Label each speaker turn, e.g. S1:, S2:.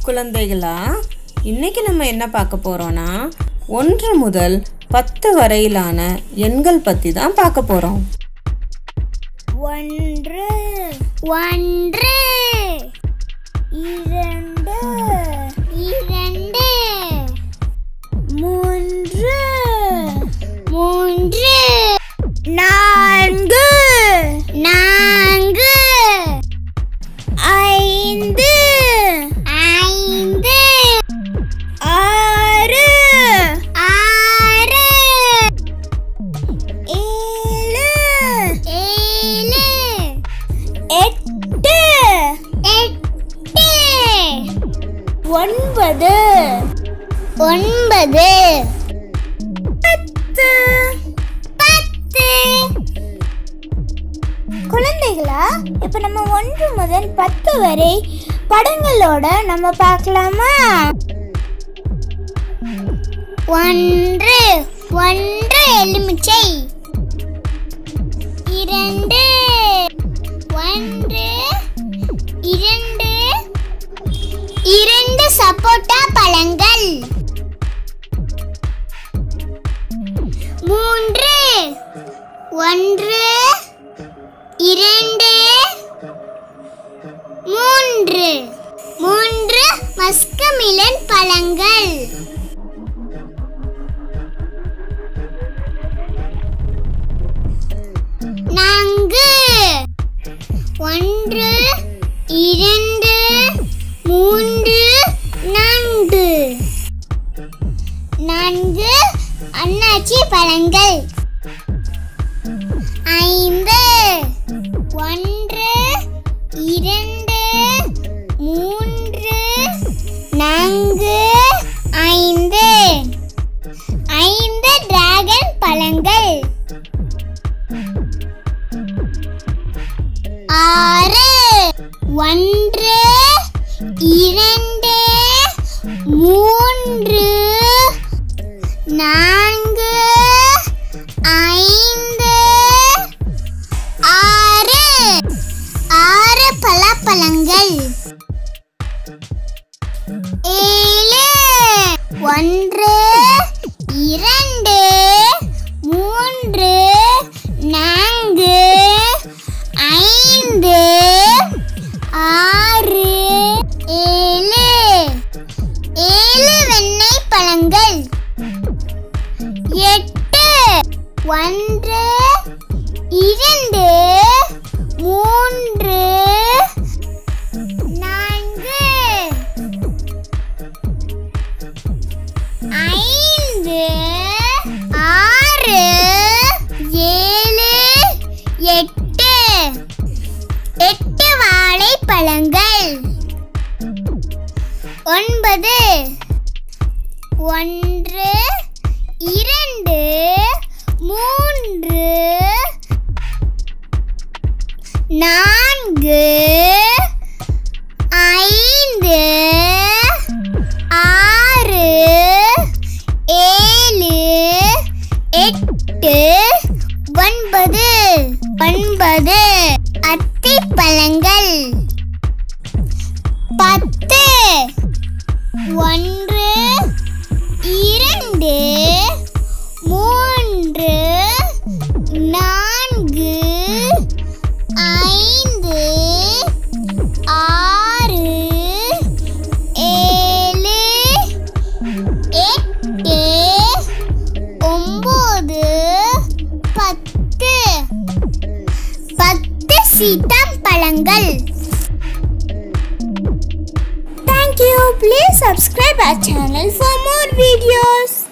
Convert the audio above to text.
S1: குழந்தைகளா இன்னைக்கு நம்ம என்ன பார்க்க போறோம்னா ஒன்று முதல் பத்து வரையிலான எண்கள் பற்றி தான் பார்க்க போகிறோம்
S2: ஒன்று ஒன்று இரண்டு இரண்டு மூன்று மூன்று நான்கு நான்கு ஐந்து ஐந்து ஆறு ஆறு ஏழு ஏழு எட்டு எட்டு ஒன்பது ஒன்பது பத்து பத்து குழந்தைகளா இப்ப நம்ம ஒன்று முதல் பத்து வரை படங்களோட நம்ம பார்க்கலாமா ஒன்று ஒன்று எலுமிச்சை இரண்டு ஒன்று இரண்டு இரண்டு சப்போட்டா பழங்கள் மூன்று ஒன்று இரண்டு மூன்று மூன்று மஸ்கமிலன் பழங்கள் நான்கு ஒன்று இரண்டு மூன்று நான்கு நான்கு அண்ணாச்சி பழங்கள் ஐந்து ஒன்று இரண்டு மூன்று நான்கு ஐந்து ஐந்து டிராகன் பழங்கள் ஆறு ஒன்று இரண்டு மூன்று நான்கு ஐந்து ஆறு ஆறு பலாப்பழங்கள் ஏழு ஒன்று இரண்டு மூன்று நான்கு ஐந்து ஆறு ஏழு ஏழு வெண்ணெய் பழங்கள் எட்டு ஒன்று இரண்டு மூன்று நான்கு ஐந்து ஆறு ஏழு எட்டு எட்டு வாழைப்பழங்கள் ஒன்பது ஒன்று இரண்டு மூன்று நான்கு ஐந்து ஆறு ஏழு எட்டு ஒன்பது ஒன்பது அத்திப்பழங்கள் பத்து ஒன்று இரண்டு மூன்று நான்கு ஐந்து ஆறு ஏழு எட்டு ஒம்பது பத்து பத்து சீத்தாம் பழங்கள் Thank you. Please subscribe our channel for more videos.